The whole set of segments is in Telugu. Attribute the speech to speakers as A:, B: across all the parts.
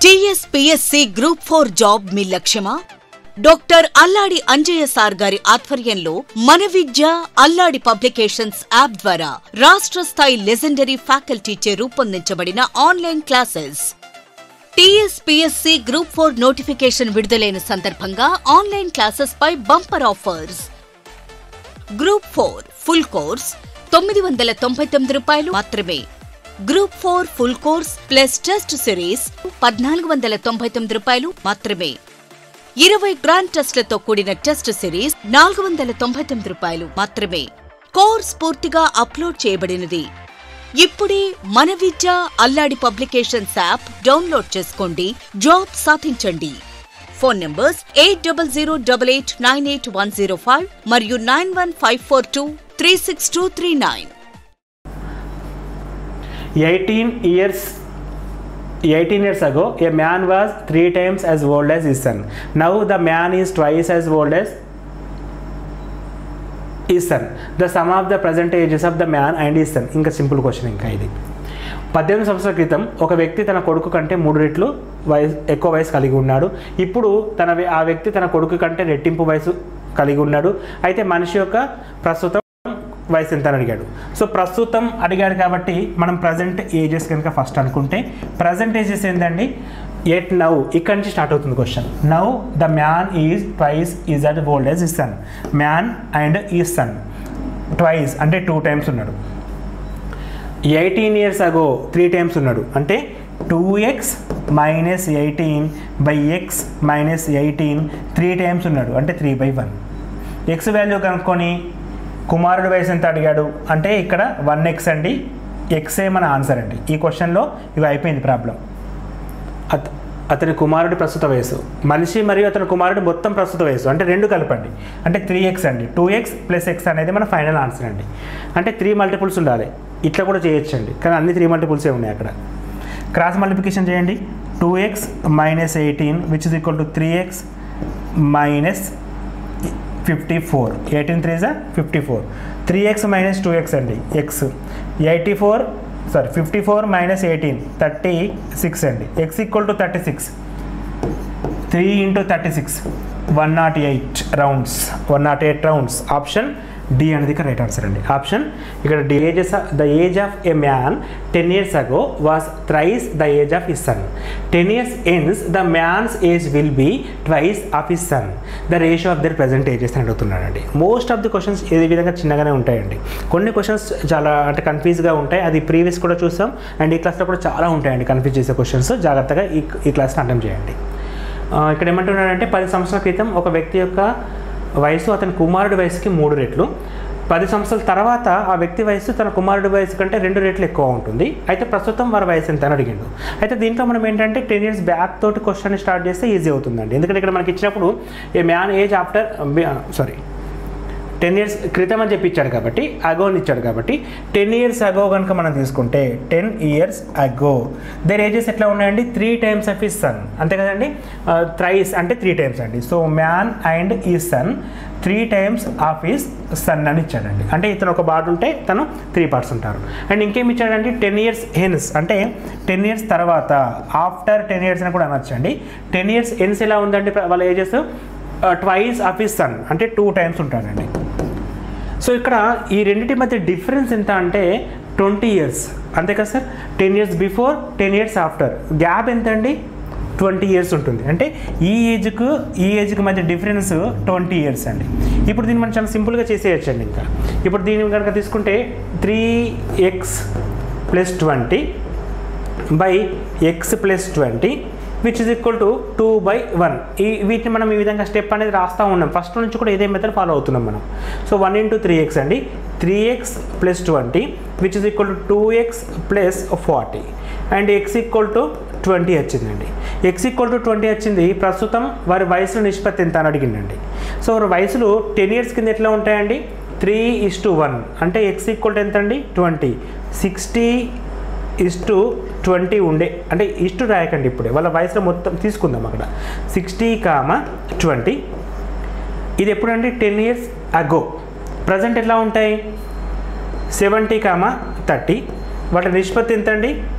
A: టీఎస్పీఎస్సీ గ్రూప్ ఫోర్ జాబ్ మీ లక్ష్యమా డాక్టర్ అల్లాడి అంజయ్య సార్ గారి ఆధ్వర్యంలో మన విద్య అల్లాడి పబ్లికేషన్స్ యాప్ ద్వారా రాష్ట్ర స్థాయి లెజెండరీ ఫ్యాకల్టీచే రూపొందించబడిన online classes TSPSC group four notification విడుదలైన సందర్భంగా ఆన్లైన్ క్లాసెస్ పై bumper offers group four full course తొమ్మిది వందల తొంభై తొమ్మిది రూపాయలు మాత్రమే group four full course plus test series పద్నాలుగు వందల తొంభై తొమ్మిది రూపాయలు మాత్రమే ఇరవై గ్రాండ్ టెస్ట్లతో కూడిన టెస్ట్ సిరీస్ నాలుగు వందల తొంభై తొమ్మిది రూపాయలు మాత్రమే కోర్స్ పూర్తిగా అప్లోడ్ చేయబడినది ఇప్పుడే మన Vidya Alladi publications app download చేసుకోండి జాబ్ సాధించండి phone numbers eight double zero double eight nine eight one zero five మరియు nine one five four two three six two three nine
B: 18 years 18 years ago a man was three times as old as his son now the man is twice as old as his son the sum of the present ages of the man and his son ఇంకా సింపుల్ క్వశ్చన్ ఇంకా ఇది పద్దెనిమిది సంవత్సరాల క్రితం ఒక వ్యక్తి తన కొడుకు కంటే మూడు రెట్లు వయసు ఎక్కువ వయసు కలిగి ఉన్నాడు ఇప్పుడు తన వ్య- ఆ వ్యక్తి తన కొడుకు కంటే రెట్టింపు వయసు కలిగి ఉన్నాడు అయితే మనిషి యొక్క ప్రస్తుతం వయసు ఎంత అని అడిగాడు సో ప్రస్తుతం అడిగాడు కాబట్టి మనం ప్రజెంట్ ఏజెస్ కనుక ఫస్ట్ అనుకుంటే ప్రజెంట్ ఏజెస్ ఏంటండి ఎట్ నౌ ఇక్కడి నుంచి స్టార్ట్ అవుతుంది question now the man is twice is at old as his son man and ఈ సన్ ట్వైస్ అంటే టూ టైమ్స్ ఉన్నాడు eighteen years ago three times ఉన్నాడు అంటే two x minus eighteen by x minus eighteen three times ఉన్నాడు అంటే three by one x value కనుక్కొని కుమారుడు వయసు ఎంత అడిగాడు అంటే ఇక్కడ వన్ ఎక్స్ అండి ఎక్సే మన ఆన్సర్ అండి ఈ క్వశ్చన్లో ఇవి అయిపోయింది ప్రాబ్లం అత అతని కుమారుడి ప్రస్తుత వయసు మనిషి మరియు అతని కుమారుడి మొత్తం ప్రస్తుత వయసు అంటే రెండు కలపండి అంటే త్రీ ఎక్స్ అండి టూ ఎక్స్ ప్లస్ ఎక్స్ అనేది మన ఫైనల్ ఆన్సర్ అండి అంటే త్రీ మల్టిపుల్స్ ఉండాలి ఇట్లా కూడా చేయొచ్చండి కానీ అన్ని త్రీ మల్టిపుల్సే ఉన్నాయి అక్కడ క్రాస్ మల్టిప్లికేషన్ చేయండి two x minus eighteen which is equal to three x minus fifty four eighteen three జా fifty four three x minus two x అండి x eighty four sorry fifty four minus eighteen thirty six అండి x equal to thirty six three into thirty six one nought eight rounds one nought eight rounds option D అనేది ఇక్కడ రైట్ ఆన్సర్ అండి ఆప్షన్ ఇక్కడ D ages the age of a man ten years ago was thrice the age of his son ten years hence the man's age will be twice of his son the ratio of their present ages అని అడుగుతున్నాడండి మోస్ట్ ఆఫ్ ది క్వశ్చన్స్ ఏ విధంగా చిన్నగానే ఉంటాయండి కొన్ని క్వశ్చన్స్ చాలా అంటే కన్ఫ్యూజ్గా ఉంటాయి అది ప్రీవియస్ కూడా చూసాం అండ్ ఈ క్లాస్లో కూడా చాలా ఉంటాయండి కన్ఫ్యూజ్ చేసే క్వశ్చన్స్ జాగ్రత్తగా ఈ ఈ క్లాస్ని అటెంప్ట్ చేయండి ఆ, ఇక్కడ ఏమంటున్నాడంటే పది సంవత్సరాల క్రితం ఒక వ్యక్తి యొక్క వయసు అతని కుమారుడి వయసుకి మూడు రెట్లు పది సంవత్సరాల తర్వాత ఆ వ్యక్తి వయసు తన కుమారుడి వయసు కంటే రెండు రెట్లు ఎక్కువ ఉంటుంది అయితే ప్రస్తుతం వారి వయసు ఎంత అని అడిగిండు అయితే దీంట్లో మనం ఏంటంటే టెన్ ఇయర్స్ బ్యాక్ తోటి క్వశ్చన్ స్టార్ట్ చేస్తే ఈజీ అవుతుందండి ఎందుకంటే ఇక్కడ మనకి ఇచ్చినప్పుడు a man age after sorry ten years క్రితం అని చెప్పి ఇచ్చాడు కాబట్టి అగోని ఇచ్చాడు కాబట్టి టెన్ ఇయర్స్ అగో కనుక మనం తీసుకుంటే ten years ago their ages ఎట్లా ఉన్నాయండి three times of his son అంతే కదండి థ్రైస్ అంటే త్రీ టైమ్స్ అండి సో మ్యాన్ అండ్ ఈ son three times of his son అని ఇచ్చాడండి అంటే ఇతను ఒక పార్ట్ ఉంటే తను త్రీ పార్ట్స్ ఉంటారు అండ్ ఇంకేం ఇచ్చాడండి టెన్ ఇయర్స్ హెన్స్ అంటే టెన్ ఇయర్స్ తర్వాత ఆఫ్టర్ టెన్ ఇయర్స్ అని కూడా అనొచ్చండి టెన్ ఇయర్స్ ఎన్స్ ఎలా ఉందండి వాళ్ళ ages twice of his son అంటే టూ టైమ్స్ ఉంటాడండి సో ఇక్కడ ఈ రెండింటి మధ్య డిఫరెన్స్ ఎంత అంటే ట్వంటీ ఇయర్స్ అంతే కదా sir ten years before ten years after gap ఎంత అండి ట్వంటీ ఇయర్స్ ఉంటుంది అంటే ఈ ఏజ్కు ఈ ఏజ్కి మధ్య డిఫరెన్స్ ట్వంటీ ఇయర్స్ అండి ఇప్పుడు దీన్ని మనం చాలా సింపుల్గా చేసేయచ్చు అండి ఇంకా ఇప్పుడు దీన్ని కనుక తీసుకుంటే three X plus twenty by x plus twenty which is equal to two by one ఈ వీటిని మనం ఈ విధంగా స్టెప్ అనేది రాస్తూ ఉన్నాం ఫస్ట్ నుంచి కూడా ఇదే మెథడ్ ఫాలో అవుతున్నాం మనం so one into three x అండి three X plus twenty which is equal to two x plus forty and x equal to twenty వచ్చిందండి ఎక్స్ ఈక్వల్ టు ట్వంటీ వచ్చింది ప్రస్తుతం వారి వయసులో నిష్పత్తి ఎంత అని అడిగిందండి సో వారి వయసులు టెన్ ఇయర్స్ కింద ఎట్లా ఉంటాయండి త్రీ ఇస్ టు వన్ అంటే ఎక్స్ ఈక్వల్ టు ఎంత అండి twenty sixty is to twenty ఉండే అంటే ఇస్టు రాయకండి ఇప్పుడే వాళ్ళ వయసులో మొత్తం తీసుకుందాం అక్కడ సిక్స్టీ కామ ట్వంటీ ఇది ఎప్పుడండి టెన్ ఇయర్స్ అగో ప్రజెంట్ ఎట్లా ఉంటాయి సెవెంటీ కామ థర్టీ వాటి నిష్పత్తి ఎంత అండి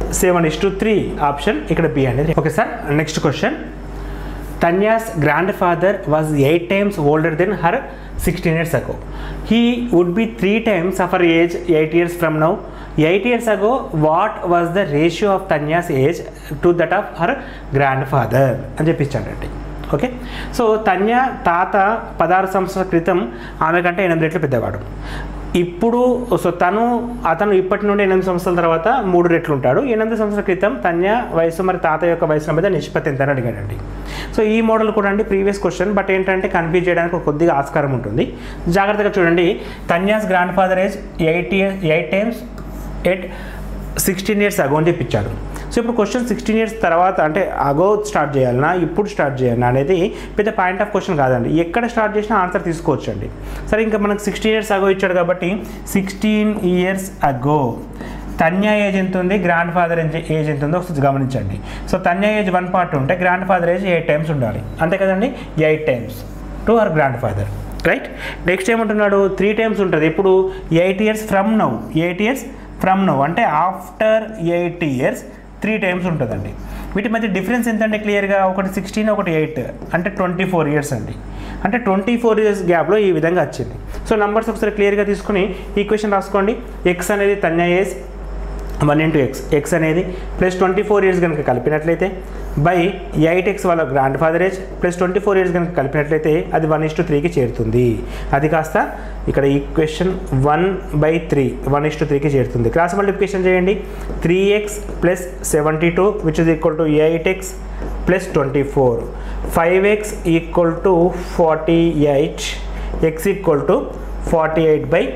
B: seven is to three option ఇక్కడ బి అనేది okay sir next question Tanya's grandfather was 8 times older than her 16 years ago. He would be 3 times of her age 8 years from now. 8 years ago, what was the ratio of Tanya's age to that of her grandfather? అని చెప్పించాడండి ఓకే సో తన్య తాత పదహారు సంవత్సరాల క్రితం ఆమె కంటే ఎనిమిది రెట్లు పెద్దవాడు ఇప్పుడు సో తను అతను ఇప్పటి నుండి ఎనిమిది సంవత్సరాల తర్వాత మూడు రెట్లు ఉంటాడు ఎనిమిది సంవత్సరాల క్రితం తన్య వయసు మరి తాత యొక్క వయసు మధ్య నిష్పత్తి ఎంత అని అడిగాడండి సో ఈ మోడల్ కూడా అండి ప్రీవియస్ క్వశ్చన్ బట్ ఏంటంటే కన్ఫ్యూజ్ చేయడానికి ఒక కొద్దిగా ఆస్కారం ఉంటుంది జాగ్రత్తగా చూడండి Tanya's grandfather age eight years eight times eight sixteen years ago అని చెప్పించాడు సో ఇప్పుడు క్వశ్చన్ సిక్స్టీన్ ఇయర్స్ తర్వాత అంటే అగో స్టార్ట్ చేయాలన్నా ఇప్పుడు స్టార్ట్ చేయాలన్నా అనేది పెద్ద పాయింట్ ఆఫ్ క్వశ్చన్ కాదండి ఎక్కడ స్టార్ట్ చేసినా ఆన్సర్ తీసుకోవచ్చు అండి సరే ఇంకా మనకు సిక్స్టీన్ ఇయర్స్ అగో ఇచ్చాడు కాబట్టి సిక్స్టీన్ ఇయర్స్ అగో తన్య ఏజ్ ఎంత ఉంది గ్రాండ్ ఫాదర్ ఏజ్ ఎంత ఉందో ఒకసారి గమనించండి so Tanya age one part ఉంటే grandfather age eight times ఉండాలి అంతే కదండి eight times to our grandfather right next ఏమంటున్నాడు త్రీ టైమ్స్ ఉంటుంది ఇప్పుడు eight years from now eight years from now అంటే after eight years three times ఉంటుందండి వీటి మధ్య డిఫరెన్స్ ఎంతంటే క్లియర్గా ఒకటి సిక్స్టీన్ ఒకటి ఎయిట్ అంటే ట్వంటీ ఫోర్ ఇయర్స్ అండి అంటే ట్వంటీ ఫోర్ ఇయర్స్ గ్యాప్లో ఈ విధంగా వచ్చింది సో నంబర్స్ ఒకసారి క్లియర్గా తీసుకుని ఈక్వేషన్ రాసుకోండి ఎక్స్ అనేది Tanya age one into x x అనేది ప్లస్ ట్వంటీ ఫోర్ ఇయర్స్ కనుక కలిపినట్లయితే బై ఎయిట్ ఎక్స్ వాళ్ళ grandfather age plus twenty four years కనుక కలిపినట్లయితే అది వన్ ఇస్ టు త్రీకి చేరుతుంది అది కాస్త ఇక్కడ equation one by three one is to త్రీకి చేరుతుంది క్రాస్ మల్టిప్లికేషన్ చేయండి three X plus seventy two which is equal to eight x plus twenty four five x equal to forty eight x equal to forty eight by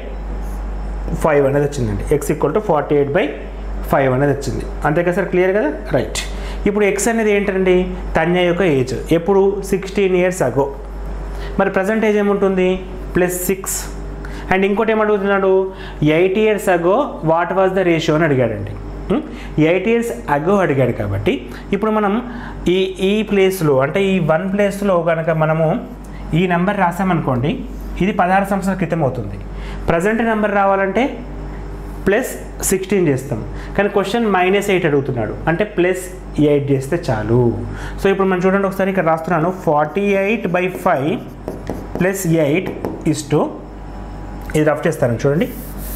B: five అనేది వచ్చిందండి x equal to forty eight by five అనేది వచ్చింది అంతే కదా సార్ క్లియర్ కదా రైట్ ఇప్పుడు ఎక్స్ అనేది ఏంటండి తన్య యొక్క ఏజ్ ఎప్పుడు సిక్స్టీన్ ఇయర్స్ అగో మరి ప్రజెంట్ ఏజ్ ఏముంటుంది ప్లస్ సిక్స్ అండ్ ఇంకోటి ఏమడుగుతున్నాడు eight years ago what was the ratio అని అడిగాడండి ఎయిట్ ఇయర్స్ అగో అడిగాడు కాబట్టి ఇప్పుడు మనం ఈ ఈ ప్లేస్లో అంటే ఈ వన్ ప్లేస్లో కనుక మనము ఈ నెంబర్ రాసామనుకోండి ఇది పదహారు సంవత్సరాల క్రితం అవుతుంది ప్రజెంట్ నెంబర్ రావాలంటే ప్లస్ సిక్స్టీన్ చేస్తాం కానీ క్వశ్చన్ మైనస్ ఎయిట్ అడుగుతున్నాడు అంటే ప్లస్ ఎయిట్ చేస్తే చాలు సో ఇప్పుడు మనం చూడండి ఒకసారి ఇక్కడ రాస్తున్నాను forty eight by five plus eight is to ఇది రఫ్ చేస్తాను చూడండి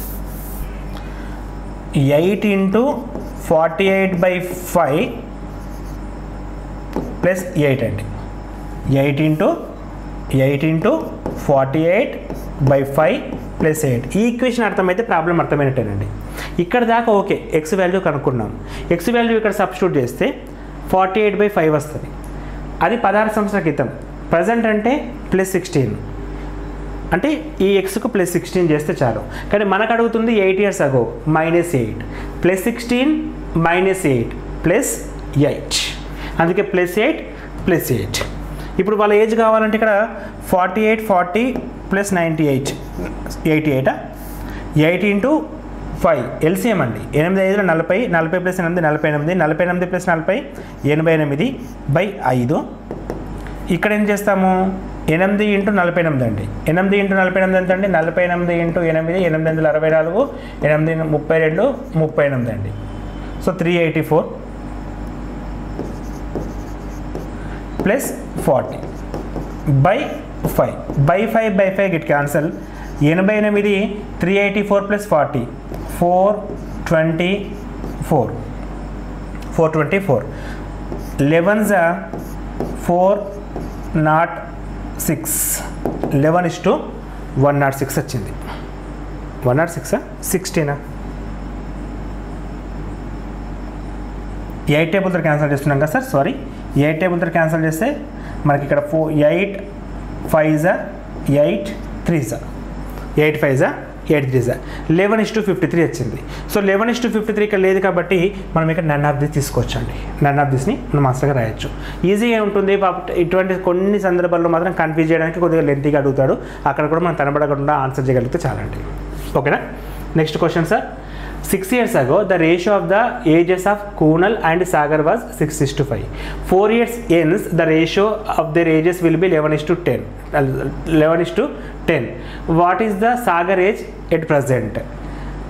B: eight into forty eight by five plus eight అండి eight into eight into forty eight by five plus eight ఈ ఈక్వేషన్ అర్థమైతే ప్రాబ్లం అర్థమైనట్టేనండి ఇక్కడ దాకా ఓకే ఎక్స్ వాల్యూ కనుక్కున్నాం ఎక్స్ వాల్యూ ఇక్కడ సబ్స్టిట్యూట్ చేస్తే ఫార్టీ ఎయిట్ బై ఫైవ్ వస్తుంది అది పదహారు సంవత్సరాల క్రితం ప్రజెంట్ అంటే ప్లస్ సిక్స్టీన్ అంటే ఈ ఎక్స్కు ప్లస్ సిక్స్టీన్ చేస్తే చాలు కానీ మనకు అడుగుతుంది eight years ago minus eight plus sixteen minus eight plus eight అందుకే ప్లస్ ఎయిట్ ప్లస్ ఎయిట్ ఇప్పుడు వాళ్ళ ఏజ్ కావాలంటే ఇక్కడ forty eight forty plus ninety eight eighty ఎయిటా ఎయిట్ ఇంటూ ఫైవ్ ఎల్సిఎం అండి ఎనిమిది ఐదులో నలభై నలభై ప్లస్ ఎనిమిది నలభై ఎనిమిది నలభై ఎనిమిది ప్లస్ నలభై ఎనభై ఎనిమిది బై ఐదు ఇక్కడ ఏం చేస్తాము ఎనిమిది ఇంటూ నలభై ఎనిమిది అండి ఎనిమిది ఇంటూ నలభై ఎనిమిది ఎంత అండి నలభై ఎనిమిది ఇంటూ ఎనిమిది ఎనిమిది వందల అరవై నాలుగు ఎనిమిది ముప్పై రెండు ముప్పై ఎనిమిది అండి so three eighty four plus forty by five by five by five it cancel ఎనభై ఎనిమిది three eighty four plus forty four twenty four four twenty four eleven జా four nought six eleven is to one nought six వచ్చింది వన్ నాట్ సిక్సా సిక్స్టీనా ఎయిట్ టేబుల్తో క్యాన్సిల్ చేస్తున్నాం కదా సార్ సారీ ఎయిట్ టేబుల్తో క్యాన్సిల్ చేస్తే మనకి ఇక్కడ ఫోర్ ఎయిట్ ఫైవ్ జా ఎయిట్ త్రీ జా ఎయిట్ ఫైవ్ జా ఎయిట్ త్రీ జా eleven is to fifty three వచ్చింది so eleven is to fifty three ఇక్కడ లేదు కాబట్టి మనం ఇక్కడ నన్ ఆఫ్ దిస్ తీసుకోవచ్చండి నన్ ఆఫ్ దిస్ని మనం మాస్టర్గా రాయొచ్చు ఈజీగా ఉంటుంది పాప ఇటువంటి కొన్ని సందర్భాల్లో మాత్రం కన్ఫ్యూజ్ చేయడానికి కొద్దిగా లెంతీగా అడుగుతాడు అక్కడ కూడా మనం తనబడకుండా ఆన్సర్ చేయగలిగితే చాలండి ఓకేనా next question sir six years ago the ratio of the ages of Kunal and Sagar was six is to five four years hence the ratio of their ages will be eleven is to ten eleven is to ten what is the Sagar age at present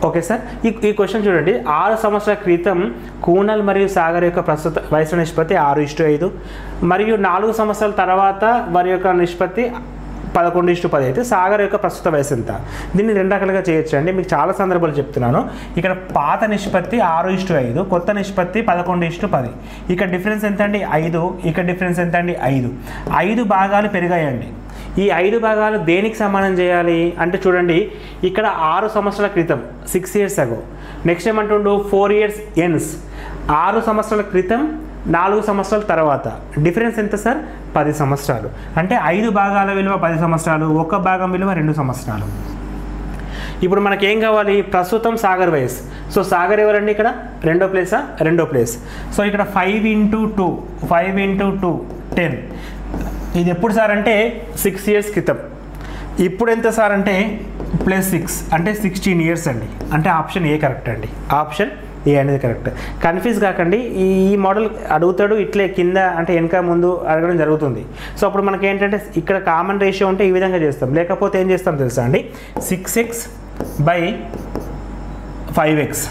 B: okay sir ఈ ఈ క్వశ్చన్ చూడండి ఆరు సంవత్సరాల క్రితం కూనల్ మరియు సాగర్ యొక్క ప్రస్తుత వయసు నిష్పత్తి ఆరు ఇష్టు ఐదు మరియు నాలుగు సంవత్సరాల తర్వాత వారి యొక్క నిష్పత్తి పదకొండు ఇష్టు పది అయితే సాగర్ యొక్క ప్రస్తుత వయసు ఎంత దీన్ని రెండు రకాలుగా చేయొచ్చు అండి మీకు చాలా సందర్భాలు చెప్తున్నాను ఇక్కడ పాత నిష్పత్తి ఆరు ఇష్టు ఐదు కొత్త నిష్పత్తి పదకొండు ఇష్టు పది ఇక్కడ డిఫరెన్స్ ఎంత అండి ఐదు ఇక్కడ డిఫరెన్స్ ఎంత అండి ఐదు ఐదు భాగాలు పెరిగాయండి ఈ ఐదు భాగాలు దేనికి సమానం చేయాలి అంటే చూడండి ఇక్కడ ఆరు సంవత్సరాల క్రితం సిక్స్ ఇయర్స్ అగో నెక్స్ట్ ఏమంటుండు ఫోర్ ఇయర్స్ ఎన్స్ ఆరు సంవత్సరాల క్రితం నాలుగు సంవత్సరాల తర్వాత డిఫరెన్స్ ఎంత సార్ పది సంవత్సరాలు అంటే ఐదు భాగాల విలువ పది సంవత్సరాలు ఒక భాగం విలువ రెండు సంవత్సరాలు ఇప్పుడు మనకి ఏం కావాలి ప్రస్తుతం సాగర్ వయస్ సో సాగర్ ఎవరండి ఇక్కడ రెండో ప్లేసా రెండో ప్లేస్ సో ఇక్కడ five into two five into two ten ఇది ఎప్పుడు సార్ అంటే సిక్స్ ఇయర్స్ క్రితం ఇప్పుడు ఎంత సార్ అంటే ప్లస్ సిక్స్ అంటే సిక్స్టీన్ ఇయర్స్ అండి అంటే ఆప్షన్ ఏ కరెక్ట్ అండి ఆప్షన్ ఏ అనేది కరెక్ట్ కన్ఫ్యూజ్ కాకండి ఈ ఈ మోడల్ అడుగుతాడు ఇట్లే కింద అంటే వెనక ముందు అడగడం జరుగుతుంది సో అప్పుడు మనకి ఏంటంటే ఇక్కడ కామన్ రేషియో ఉంటే ఈ విధంగా చేస్తాం లేకపోతే ఏం చేస్తాం తెలుసా అండి six x by five x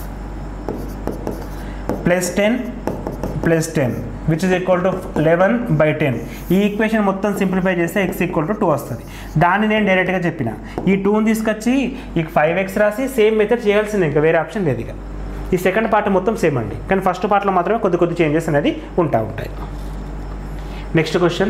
B: plus ten plus ten which is equal to eleven by ten ఈ ఈక్వేషన్ మొత్తం సింప్లిఫై చేస్తే ఎక్స్ ఈక్వల్ టు టూ వస్తుంది దాన్ని నేను డైరెక్ట్గా చెప్పిన ఈ టూని తీసుకొచ్చి ఈ ఫైవ్ ఎక్స్ రాసి సేమ్ మెథడ్ చేయాల్సిందే ఇంకా వేరే ఆప్షన్ లేదు ఇక ఈ సెకండ్ పార్ట్ మొత్తం సేమ్ అండి కానీ ఫస్ట్ పార్ట్లో మాత్రమే కొద్ది కొద్ది చేంజెస్ అనేది ఉంటా ఉంటాయి next question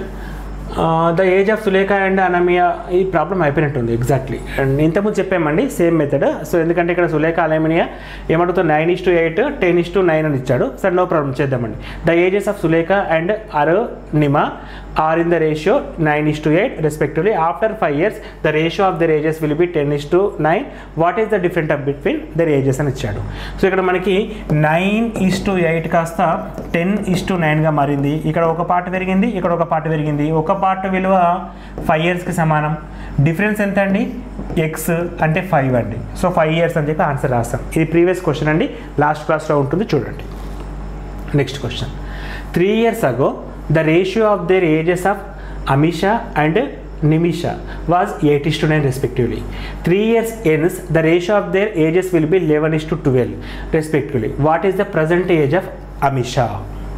B: the age of Sulekha and Anamiya ఈ ప్రాబ్లం అయిపోయినట్టుంది ఎగ్జాక్ట్లీ అండ్ ఇంతకుముందు చెప్పామండి సేమ్ మెథడ్ సో ఎందుకంటే ఇక్కడ సులేఖ అలమినియా ఏమడుగుతుంది nine is to eight ten is to nine అని ఇచ్చాడు సరే నో ప్రాబ్లం చేద్దామండి the ages of Sulekha and Arnima are in the ratio nine is to eight respectively after five years the ratio of their ages will be ten is to nine what is the different of between their ages అని ఇచ్చాడు సో ఇక్కడ మనకి నైన్ ఇస్ టు ఎయిట్ కాస్త టెన్ ఇస్ టు నైన్గా మారింది ఇక్కడ ఒక పార్ట్ పెరిగింది ఇక్కడ ఒక పార్ట్ పెరిగింది ఒక పార్ట్ విలువ ఫైవ్ ఇయర్స్కి సమానం డిఫరెన్స్ ఎంత అండి ఎక్స్ అంటే ఫైవ్ అండి సో ఫైవ్ ఇయర్స్ అని చెప్పి ఆన్సర్ రాస్తాం ఇది ప్రీవియస్ క్వశ్చన్ అండి లాస్ట్ క్లాస్లో ఉంటుంది చూడండి next question three years ago the ratio of their ages of Amisha and Nimisha was eight is to nine respectively three years hence the ratio of their ages will be eleven is to twelve respectively what is the present age of Amisha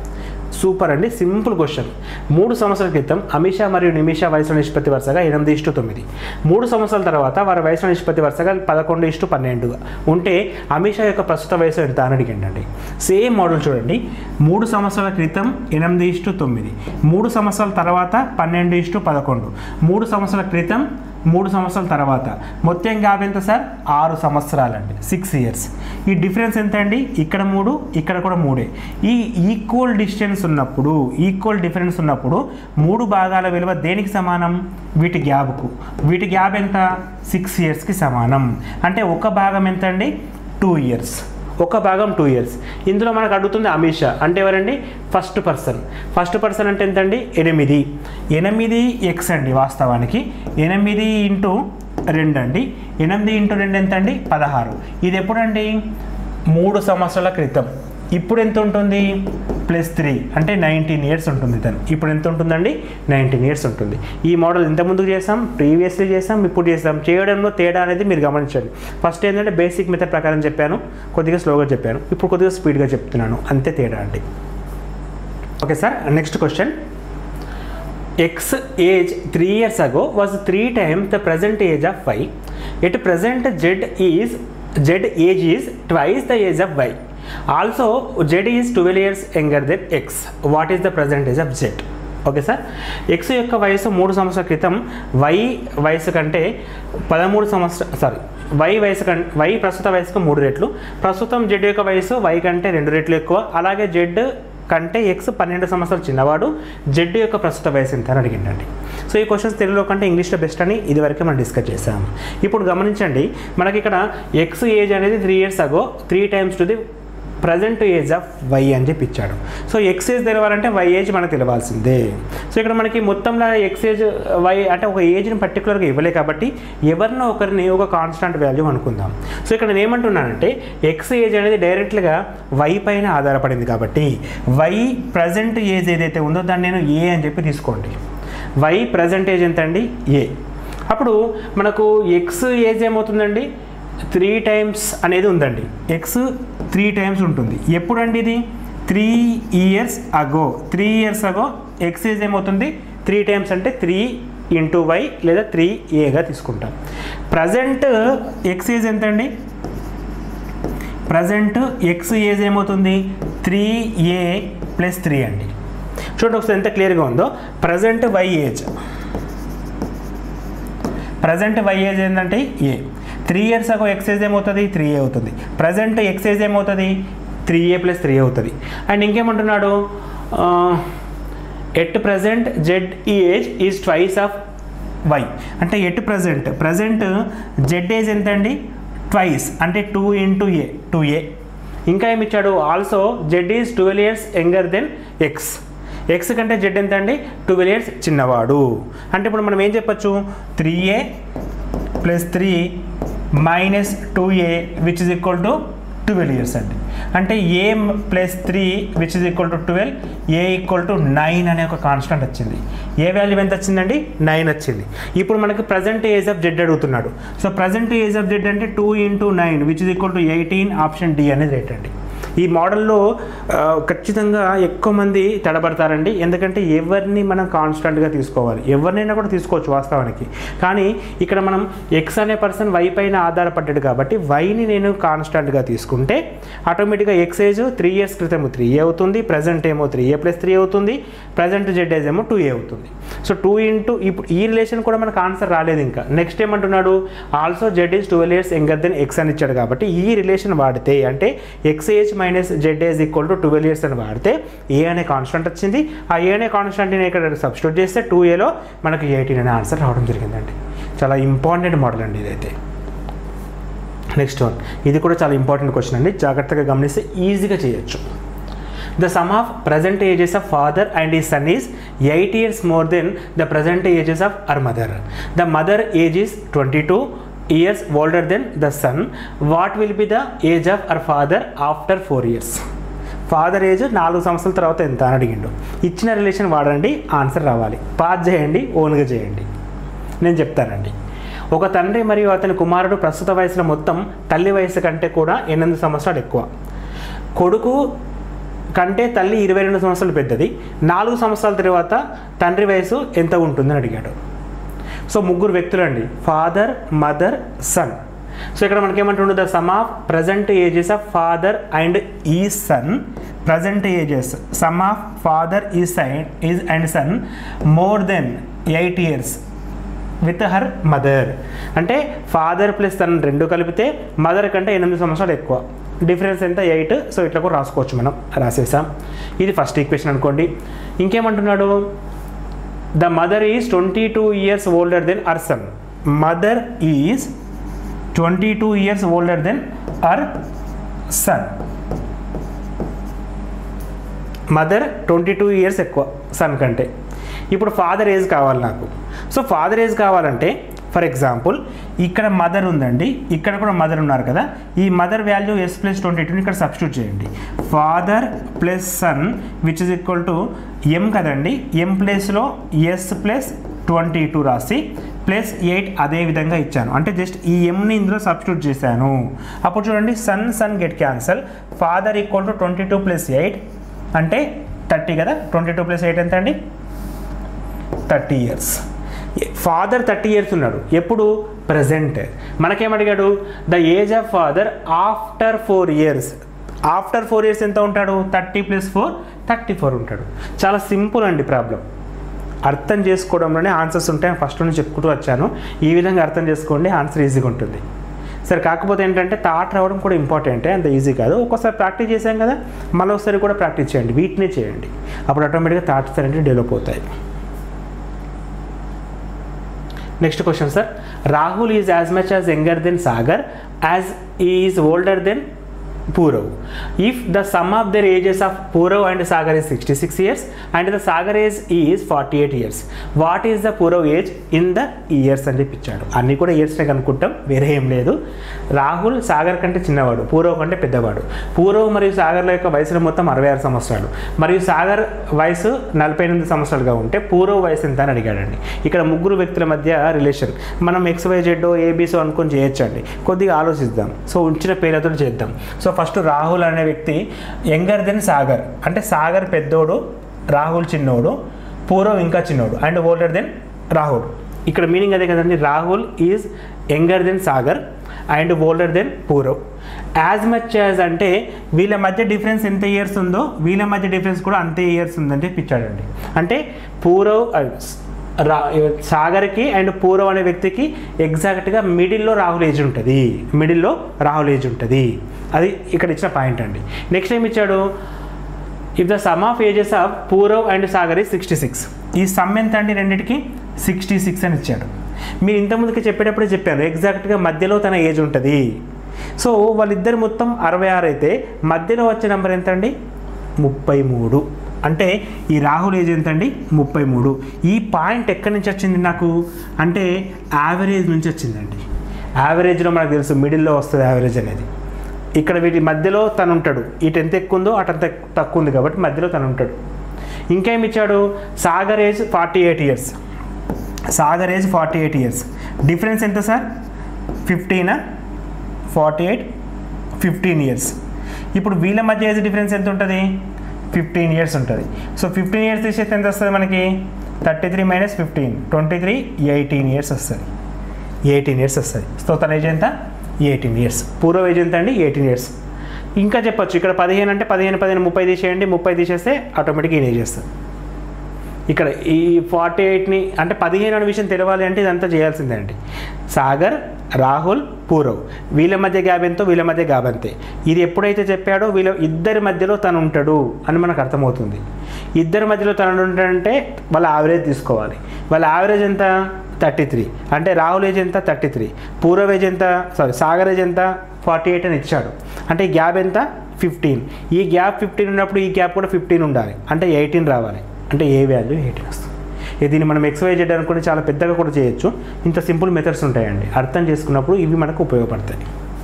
B: super అండి సింపుల్ క్వశ్చన్ మూడు సంవత్సరాల క్రితం అమిషా మరియు నిమిషా వయసుల నిష్పత్తి వరుసగా ఎనిమిది ఇష్టు తొమ్మిది మూడు సంవత్సరాల తర్వాత వారి వయసుల నిష్పత్తి వరుసగా పదకొండు ఇష్టు పన్నెండుగా ఉంటే అమిషా యొక్క ప్రస్తుత వయసు ఎంత అని అడిగిండండి సేమ్ మోడల్ చూడండి మూడు సంవత్సరాల క్రితం ఎనిమిది ఇష్టు తొమ్మిది మూడు సంవత్సరాల తర్వాత పన్నెండు ఇష్టు పదకొండు మూడు సంవత్సరాల క్రితం మూడు సంవత్సరాల తర్వాత మొత్తం గ్యాప్ ఎంత సార్ ఆరు సంవత్సరాలండి సిక్స్ ఇయర్స్ ఈ డిఫరెన్స్ ఎంత అండి ఇక్కడ మూడు ఇక్కడ కూడా మూడే ఈ ఈక్వల్ డిస్టెన్స్ ఉన్నప్పుడు ఈక్వల్ డిఫరెన్స్ ఉన్నప్పుడు మూడు భాగాల విలువ దేనికి సమానం వీటి గ్యాప్కు వీటి గ్యాప్ ఎంత సిక్స్ ఇయర్స్కి సమానం అంటే ఒక భాగం ఎంత అండి టూ ఇయర్స్ ఒక భాగం టూ ఇయర్స్ ఇందులో మనకు అడుగుతుంది అమీషా అంటే ఎవరండి ఫస్ట్ పర్సన్ ఫస్ట్ పర్సన్ అంటే ఎంతండి ఎనిమిది ఎనిమిది ఎక్స్ అండి వాస్తవానికి ఎనిమిది ఇంటూ రెండు అండి ఎనిమిది ఇంటూ రెండు ఎంత అండి పదహారు ఇది ఎప్పుడండి మూడు సంవత్సరాల క్రితం ఇప్పుడు ఎంత ఉంటుంది ప్లస్ త్రీ అంటే నైన్టీన్ ఇయర్స్ ఉంటుంది తను ఇప్పుడు ఎంత ఉంటుందండి నైన్టీన్ ఇయర్స్ ఉంటుంది ఈ మోడల్ ఇంత ముందుకు చేసాం ప్రీవియస్లీ చేసాం ఇప్పుడు చేసాం చేయడంలో తేడా అనేది మీరు గమనించండి ఫస్ట్ ఏంటంటే బేసిక్ మెథడ్ ప్రకారం చెప్పాను కొద్దిగా స్లోగా చెప్పాను ఇప్పుడు కొద్దిగా స్పీడ్గా చెప్తున్నాను అంతే తేడా అండి okay sir next question x age three years ago was three times the present age of y at present z is z age is twice the age of y also z is twelve years younger than x what is the present age of z okay sir x యొక్క వయసు మూడు సంవత్సరాల క్రితం వై వయసు కంటే పదమూడు సంవత్సర సారీ వై వయసు కం వై ప్రస్తుత వయసుకు మూడు రెట్లు ప్రస్తుతం జెడ్ యొక్క వయసు వై కంటే రెండు రెట్లు ఎక్కువ అలాగే జెడ్ కంటే ఎక్స్ పన్నెండు సంవత్సరాలు చిన్నవాడు జెడ్ యొక్క ప్రస్తుత వయసు ఎంత అని అడిగిండండి సో ఈ క్వశ్చన్స్ తెలుగులో కంటే ఇంగ్లీష్లో బెస్ట్ అని ఇదివరకే మనం డిస్కస్ చేసాం ఇప్పుడు గమనించండి మనకి ఇక్కడ ఎక్స్ ఏజ్ అనేది three years ago three times to the present age of y అని చెప్పి ఇచ్చాడు సో ఎక్స్ ఏజ్ తెలవాలంటే వై ఏజ్ మనకు తెలవాల్సిందే సో ఇక్కడ మనకి మొత్తంలో ఎక్స్ ఏజ్ వై అంటే ఒక ఏజ్ని పర్టికులర్గా ఇవ్వలే కాబట్టి ఎవరినో ఒకరిని ఒక కాన్స్టాంట్ వాల్యూ అనుకుందాం సో ఇక్కడ నేను ఏమంటున్నానంటే ఎక్స్ ఏజ్ అనేది డైరెక్ట్గా వై పైన ఆధారపడింది కాబట్టి వై ప్రజెంట్ ఏజ్ ఏదైతే ఉందో దాన్ని నేను ఏ అని చెప్పి తీసుకోండి వై ప్రజెంట్ ఏజ్ ఎంత అండి ఏ అప్పుడు మనకు ఎక్స్ ఏజ్ ఏమవుతుందండి త్రీ టైమ్స్ అనేది ఉందండి ఎక్స్ త్రీ టైమ్స్ ఉంటుంది ఎప్పుడండి ఇది three years ago three years ago x age ఏమవుతుంది త్రీ టైమ్స్ అంటే త్రీ ఇంటూ వై లేదా త్రీ ఏగా తీసుకుంటాం ప్రజెంట్ ఎక్స్ ఏజ్ ఎంత అండి ప్రజెంట్ ఎక్స్ ఏజ్ ఏమవుతుంది త్రీ ఏ ప్లస్ త్రీ అండి చూడండి ఒకసారి ఎంత క్లియర్గా ఉందో present y age present y age ఏంటంటే a three years ago x age ఏమవుతుంది త్రీ ఏ అవుతుంది ప్రజెంట్ ఎక్సైజ్ ఏమవుతుంది త్రీ ఏ ప్లస్ త్రీ అవుతుంది అండ్ ఇంకేమంటున్నాడు ఎట్ ప్రజెంట్ జెడ్ ఈ age is twice of y అంటే at present present z age ఎంత అండి ట్వైస్ అంటే two into a two a ఇంకా ఏమి ఇచ్చాడు also z is twelve years younger than x x కంటే జెడ్ ఎంత అండి ట్వెల్వ్ ఇయర్స్ చిన్నవాడు అంటే ఇప్పుడు మనం ఏం చెప్పొచ్చు three a plus three minus two a which is equal to twelve years అండి అంటే a plus three which is equal to twelve a equal to nine అనే ఒక కాన్స్టెంట్ వచ్చింది ఏ వాల్యూ ఎంత వచ్చిందండి నైన్ వచ్చింది ఇప్పుడు మనకి ప్రజెంట్ ఏజ్ ఆఫ్ జెడ్ అడుగుతున్నాడు so present age of z అంటే two into nine which is equal to eighteen option D అనేది రేట్ అండి ఈ మోడల్లో ఆ, ఖచ్చితంగా ఎక్కువ మంది తడబడతారండి ఎందుకంటే ఎవరిని మనం కాన్స్టెంట్గా తీసుకోవాలి ఎవరినైనా కూడా తీసుకోవచ్చు వాస్తవానికి కానీ ఇక్కడ మనం ఎక్స్ అనే పర్సన్ వై పైన ఆధారపడ్డాడు కాబట్టి వైని నేను కాన్స్టెంట్గా తీసుకుంటే ఆటోమేటిక్గా ఎక్స్ ఏజ్ త్రీ ఇయర్స్ క్రితం త్రీ ఏ అవుతుంది ప్రజెంట్ ఏమో త్రీ ఏ ప్లస్ త్రీ అవుతుంది ప్రజెంట్ జెడ్ ఏజ్ ఏమో టూ ఏ అవుతుంది సో టూ ఇంటూ ఇప్పుడు ఈ రిలేషన్ కూడా మనకు ఆన్సర్ రాలేదు ఇంకా నెక్స్ట్ ఏమంటున్నాడు also z is twelve years younger than x అని ఇచ్చాడు కాబట్టి ఈ రిలేషన్ వాడితే అంటే x age minus z age equal to twelve years అని వాడితే ఏ అనే కాన్స్టెంట్ వచ్చింది ఆ ఏ అనే కాన్స్టెంట్ని ఇక్కడ సబ్స్టిట్యూట్ చేస్తే టూ ఏలో మనకు ఎయిటీన్ అనే ఆన్సర్ రావడం జరిగిందండి చాలా ఇంపార్టెంట్ మోడల్ అండి ఇదైతే నెక్స్ట్ వన్ ఇది కూడా చాలా ఇంపార్టెంట్ క్వశ్చన్ అండి జాగ్రత్తగా గమనిస్తే ఈజీగా చేయొచ్చు The sum of present ages of father and his son is 8 years more than the present ages of her mother. The mother age is 22 years older than the son. What will be the age of her father after 4 years? Father age నాలుగు సంవత్సరాల తర్వాత ఎంత అని అడిగిండు ఇచ్చిన రిలేషన్ వాడండి ఆన్సర్ రావాలి పాస్ చేయండి ఓన్గా చేయండి నేను చెప్తానండి ఒక తండ్రి మరియు అతని కుమారుడు ప్రస్తుత వయసులో మొత్తం తల్లి వయసు కంటే కూడా ఎనిమిది సంవత్సరాలు ఎక్కువ కొడుకు కంటే తల్లి ఇరవై రెండు సంవత్సరాలు పెద్దది నాలుగు సంవత్సరాల తర్వాత తండ్రి వయసు ఎంత ఉంటుందని అడిగాడు సో ముగ్గురు వ్యక్తులండి ఫాదర్ మదర్ సన్ సో ఇక్కడ మనకేమంటుండే the sum of present ages of father and ఈ son present ages sum of father ఈ sign is and son more than eight years with her mother అంటే ఫాదర్ ప్లస్ తన రెండు కలిపితే మదర్ కంటే ఎనిమిది సంవత్సరాలు ఎక్కువ డిఫరెన్స్ ఎంత ఎయిట్ సో ఇట్లా కూడా రాసుకోవచ్చు మనం రాసేసాం ఇది ఫస్ట్ ఈక్వేషన్ అనుకోండి ఇంకేమంటున్నాడు the mother is twenty two years older than her son mother is twenty two years older than her son mother twenty two years ఎక్కువ సన్ కంటే ఇప్పుడు ఫాదర్ ఏజ్ కావాలి నాకు సో ఫాదర్ ఏజ్ కావాలంటే ఫర్ ఎగ్జాంపుల్ ఇక్కడ మదర్ ఉందండి ఇక్కడ కూడా మదర్ ఉన్నారు కదా ఈ mother value S plus twenty టూని ఇక్కడ సబ్స్టిట్యూట్ చేయండి father plus son which is equal to M కదండి ఎం ప్లేస్లో ఎస్ ప్లస్ ట్వంటీ టూ రాసి ప్లస్ ఎయిట్ అదే విధంగా ఇచ్చాను అంటే జస్ట్ ఈ ఎంని ఇందులో సబ్స్టిట్యూట్ చేశాను అప్పుడు చూడండి son son get cancel father equal to twenty two plus eight అంటే థర్టీ కదా ట్వంటీ టూ ప్లస్ ఎయిట్ ఎంత అండి thirty years father thirty years ఉన్నాడు ఎప్పుడు ప్రజెంట్ మనకేమడిగాడు the age of father after four years after four years ఎంత ఉంటాడు thirty plus four thirty four ఉంటాడు చాలా సింపుల్ అండి ప్రాబ్లం అర్థం చేసుకోవడంలోనే ఆన్సర్స్ ఉంటాయని ఫస్ట్ నుంచి చెప్పుకుంటూ వచ్చాను ఈ విధంగా అర్థం చేసుకోండి ఆన్సర్ ఈజీగా ఉంటుంది సరే కాకపోతే ఏంటంటే థాట్ రావడం కూడా ఇంపార్టెంటే అంత ఈజీ కాదు ఒక్కోసారి ప్రాక్టీస్ చేసాం కదా మళ్ళీ ఒకసారి కూడా ప్రాక్టీస్ చేయండి వీటినే చేయండి అప్పుడు ఆటోమేటిక్గా థాట్స్ అనేవి డెవలప్ అవుతాయి next question sir Rahul is as much as younger than Sagar as is older than Purav if the sum of their ages of Purav and Sagar is sixty six years and the Sagar age is forty eight years what is the Purav age in the years అని చెప్పి ఇచ్చాడు అన్నీ కూడా ఇయర్స్నే కనుక్కుంటాం వేరే ఏం లేదు రాహుల్ సాగర్ కంటే చిన్నవాడు పూరవ్ కంటే పెద్దవాడు పూరవ్ మరియు సాగర్ల యొక్క వయసులో మొత్తం అరవై ఆరు సంవత్సరాలు మరియు సాగర్ వయసు నలభై ఎనిమిది సంవత్సరాలుగా ఉంటే పూర్వ వయసు ఎంత అని అడిగాడండి ఇక్కడ ముగ్గురు వ్యక్తుల మధ్య రిలేషన్ మనం ఎక్స్ వై జెడ్ ఏబీసో అనుకొని చేయొచ్చండి కొద్దిగా ఆలోచిద్దాం సో ఉంచిన పేర్లతో చేద్దాం సో ఫస్ట్ రాహుల్ అనే వ్యక్తి యంగర్ దెన్ సాగర్ అంటే సాగర్ పెద్దోడు రాహుల్ చిన్నోడు పూర్వం ఇంకా చిన్నోడు అండ్ ఓల్డర్ దెన్ రాహుల్ ఇక్కడ మీనింగ్ అదే కదండి Rahul is younger than Sagar and older than Purav as much as అంటే వీళ్ళ మధ్య డిఫరెన్స్ ఎంత ఇయర్స్ ఉందో వీళ్ళ మధ్య డిఫరెన్స్ కూడా అంతే ఇయర్స్ ఉందని చెప్పి ఇచ్చాడండి అంటే పూరవ్ రా సాగర్కి అండ్ పూరవ్ అనే వ్యక్తికి ఎగ్జాక్ట్గా మిడిల్లో రాహుల్ ఏజ్ ఉంటుంది మిడిల్లో రాహుల్ ఏజ్ ఉంటుంది అది ఇక్కడ ఇచ్చిన పాయింట్ అండి నెక్స్ట్ ఏం ఇచ్చాడు if the sum of ages of Purav and Sagar ఈ సిక్స్టీ సిక్స్ ఈ సమ్ ఎంత అండి రెండింటికి సిక్స్టీ సిక్స్ అని ఇచ్చాడు మీరు ఇంతకుముందుకి చెప్పేటప్పుడే చెప్పాను ఎగ్జాక్ట్గా మధ్యలో తన ఏజ్ ఉంటుంది సో వాళ్ళిద్దరు మొత్తం అరవై ఆరు అయితే మధ్యలో వచ్చే నెంబర్ ఎంత అండి ముప్పై మూడు అంటే ఈ రాహుల్ ఏజ్ ఎంత అండి ముప్పై మూడు ఈ పాయింట్ ఎక్కడి నుంచి వచ్చింది నాకు అంటే యావరేజ్ నుంచి వచ్చిందండి యావరేజ్లో మనకు తెలుసు మిడిల్లో వస్తుంది యావరేజ్ అనేది ఇక్కడ వీటి మధ్యలో తను ఉంటాడు ఇటు ఎంత ఎక్కువ ఉందో అటు అంత తక్కువ ఉంది కాబట్టి మధ్యలో తను ఉంటాడు ఇంకేం ఇచ్చాడు Sagar age forty eight years Sagar age forty eight years difference ఎంత సార్ ఫిఫ్టీనా ఫార్టీ ఎయిట్ ఫిఫ్టీన్ ఇయర్స్ ఇప్పుడు వీళ్ళ మధ్య ఏజ్ డిఫరెన్స్ ఎంత ఉంటుంది ఫిఫ్టీన్ ఇయర్స్ ఉంటుంది సో ఫిఫ్టీన్ ఇయర్స్ తీసేస్తే ఎంత వస్తుంది మనకి thirty three minus fifteen twenty three eighteen years వస్తుంది ఎయిటీన్ ఇయర్స్ వస్తుంది సో తన ఏజ్ ఎంత ఎయిటీన్ ఇయర్స్ పూర్వ ఏజ్ ఎంత అండి ఎయిటీన్ ఇయర్స్ ఇంకా చెప్పొచ్చు ఇక్కడ పదిహేను అంటే పదిహేను పదిహేను ముప్పై తీసేయండి ముప్పై తీసేస్తే ఆటోమేటిక్గా ఈయన ఏజ్ వస్తుంది ఇక్కడ ఈ ఫార్టీ ఎయిట్ని అంటే పదిహేను అనే విషయం తెలవాలి అంటే ఇదంతా చేయాల్సిందే అండి సాగర్ రాహుల్ పూరవ్ వీళ్ళ మధ్య గ్యాప్ ఎంతో వీళ్ళ మధ్య గ్యాప్ అంతే ఇది ఎప్పుడైతే చెప్పాడో వీళ్ళ ఇద్దరి మధ్యలో తను ఉంటాడు అని మనకు అర్థమవుతుంది ఇద్దరి మధ్యలో తను ఉంటాడంటే వాళ్ళ యావరేజ్ తీసుకోవాలి వాళ్ళ యావరేజ్ ఎంత థర్టీ త్రీ అంటే రాహుల్ ఏజ్ ఎంత థర్టీ త్రీ పూర్వ ఏజ్ ఎంత సారీ సాగర్ ఏజ్ ఎంత ఫార్టీ ఎయిట్ అని ఇచ్చాడు అంటే ఈ గ్యాప్ ఎంత ఫిఫ్టీన్ ఈ గ్యాప్ ఫిఫ్టీన్ ఉన్నప్పుడు ఈ గ్యాప్ కూడా ఫిఫ్టీన్ ఉండాలి అంటే ఎయిటీన్ రావాలి అంటే ఏ వాల్యూ ఎయిటీన్ వస్తుంది ఇది దీన్ని మనం ఎక్స్వై జెడ్ అనుకుని చాలా పెద్దగా కూడా చేయొచ్చు ఇంత సింపుల్ మెథడ్స్ ఉంటాయండి అర్థం చేసుకున్నప్పుడు ఇవి మనకు ఉపయోగపడతాయి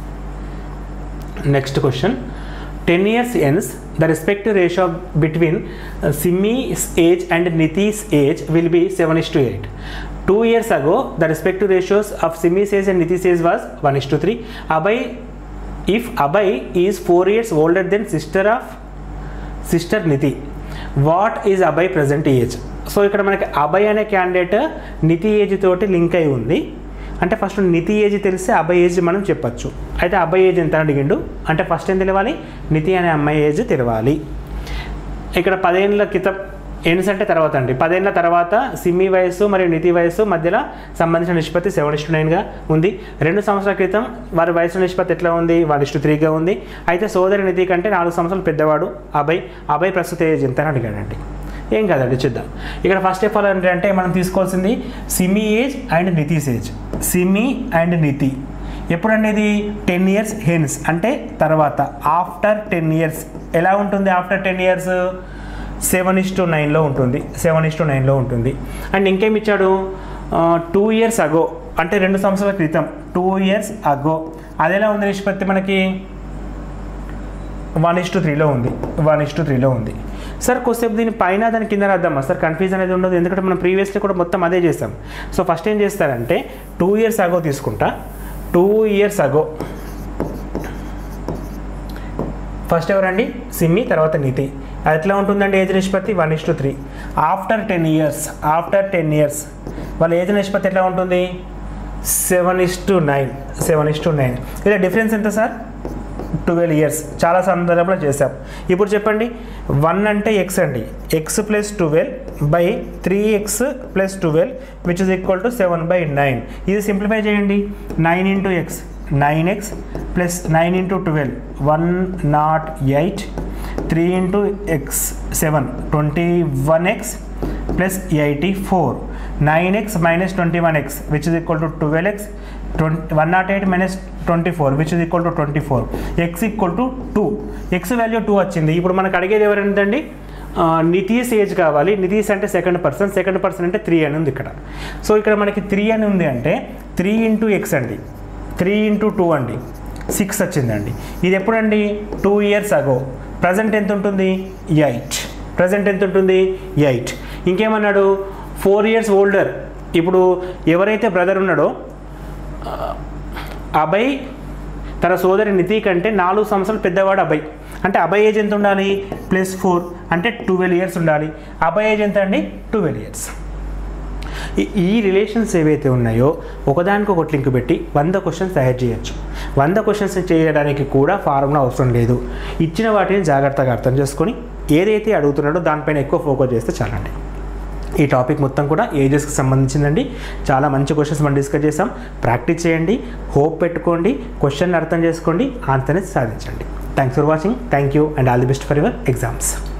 B: next question ten years hence the respective ratio between Simmi's age and Niti's age will be seven is to eight two years ago the respective ratios of Simmi's age and Niti's age was one is to three Abhay if Abhay is four years older than sister of sister Niti what is Abhay present age so ఇక్కడ మనకి అభయ్ అనే క్యాండిడేట్ నితి ఏజ్ తోటి లింక్ అయి ఉంది అంటే ఫస్ట్ నితి ఏజ్ తెలిస్తే అభయ్ ఏజ్ మనం చెప్పచ్చు అయితే అభయ్ ఏజ్ ఎంత అని అడిగిండు అంటే ఫస్ట్ ఏం తెలియాలి నితి అనే అమ్మాయి ఏజ్ తెలియాలి ఇక్కడ పదేళ్ళ క్రితం ఎన్స్ అంటే తర్వాత అండి పదేళ్ళ తర్వాత సిమ్మి వయస్సు మరియు నితి వయస్సు మధ్యలో సంబంధించిన నిష్పత్తి సెవెన్ ఇస్టు నైన్గా ఉంది రెండు సంవత్సరాల క్రితం వారి వయసు నిష్పత్తి ఎట్లా ఉంది వన్ ఇస్టు త్రీగా ఉంది అయితే సోదరి నిధి కంటే నాలుగు సంవత్సరాలు పెద్దవాడు అభయ్ అభయ్ ప్రస్తుత ఏజ్ ఎంత అని అడిగాడండి ఏం కాదండి చూద్దాం ఇక్కడ ఫస్ట్ ఆఫ్ ఆల్ ఏంటంటే మనం తీసుకోవాల్సింది Simmi age and Niti's age Simmi and Niti ఎప్పుడండి ఇది టెన్ ఇయర్స్ హెన్స్ అంటే తర్వాత ఆఫ్టర్ టెన్ ఇయర్స్ ఎలా ఉంటుంది after ten years seven is to నైన్లో ఉంటుంది సెవెన్ ఇస్ టు నైన్లో ఉంటుంది అండ్ ఇంకేం ఇచ్చాడు టూ ఇయర్స్ అగో అంటే రెండు సంవత్సరాల క్రితం టూ ఇయర్స్ అగో అది ఎలా ఉంది నిష్పత్తి మనకి వన్ ఇస్ టు త్రీలో ఉంది వన్ ఇస్ టు త్రీలో ఉంది సార్ కొద్దిసేపు దీని పైన దాని కింద రాద్దామా సార్ కన్ఫ్యూజన్ అనేది ఉండదు ఎందుకంటే మనం ప్రీవియస్లీ కూడా మొత్తం అదే చేస్తాం సో ఫస్ట్ ఏం చేస్తారంటే టూ ఇయర్స్ అగో తీసుకుంటా టూ ఇయర్స్ అగో ఫస్ట్ ఎవరండి సిమ్మి తర్వాత నీతి అది ఎట్లా ఉంటుందండి ఏజ్ నిష్పత్తి one is to three after ten years after ten years వాళ్ళ ఏజ్ నిష్పత్తి ఎట్లా ఉంటుంది seven is to nine seven is to nine ఇలా డిఫరెన్స్ ఎంత సార్ ట్వెల్వ్ ఇయర్స్ చాలా సందర్భంలో చేసాం ఇప్పుడు చెప్పండి వన్ అంటే ఎక్స్ అండి X plus twelve by three X plus twelve which is equal to seven by nine ఇది సింప్లిఫై చేయండి nine into X nine X plus nine into twelve one nought eight three into X seven twenty one X plus eighty four nine X minus twenty one X which is equal to twelve X twenty one nought eight minus twenty four which is equal to twenty four X equal to two X value two వచ్చింది ఇప్పుడు మనకు అడిగేది ఎవరంటండి ఆ, నితీష్ ఏజ్ కావాలి నితీష్ అంటే సెకండ్ పర్సన్ సెకండ్ పర్సన్ అంటే త్రీ అని ఉంది ఇక్కడ సో ఇక్కడ మనకి త్రీ అని ఉంది అంటే త్రీ ఇంటూ ఎక్స్ అండి త్రీ ఇంటూ టూ అండి సిక్స్ వచ్చిందండి ఇది ఎప్పుడండి టూ ఇయర్స్ అగో ప్రజెంట్ ఎంత ఉంటుంది ఎయిట్ ప్రజెంట్ ఎంత ఉంటుంది ఎయిట్ ఇంకేమన్నాడు ఫోర్ ఇయర్స్ ఓల్డర్ ఇప్పుడు ఎవరైతే బ్రదర్ ఉన్నాడో ఆ, అభయ్ తన సోదరి నితి కంటే నాలుగు సంవత్సరాలు పెద్దవాడు అభయ్ అంటే అభయ్ ఏజ్ ఎంత ఉండాలి ప్లస్ ఫోర్ అంటే ట్వెల్వ్ ఇయర్స్ ఉండాలి అభయ్ ఏజ్ ఎంత అండి ట్వెల్వ్ ఇయర్స్ ఈ- ఈ రిలేషన్స్ ఏవైతే ఉన్నాయో ఒకదానికి ఒకటి లింక్ పెట్టి వంద క్వశ్చన్స్ తయారు చేయొచ్చు వంద క్వశ్చన్స్ చేయడానికి కూడా ఫార్ములా అవసరం లేదు ఇచ్చిన వాటిని జాగ్రత్తగా అర్థం చేసుకొని ఏదైతే అడుగుతున్నాడో దానిపైన ఎక్కువ ఫోకస్ చేస్తే చాలండి ఈ టాపిక్ మొత్తం కూడా ఏజెస్కి సంబంధించిందండి చాలా మంచి క్వశ్చన్స్ మనం డిస్కస్ చేసాం ప్రాక్టీస్ చేయండి హోప్ పెట్టుకోండి క్వశ్చన్ అర్థం చేసుకోండి ఆన్సర్ని సాధించండి thanks for watching thank you and all the best for your exams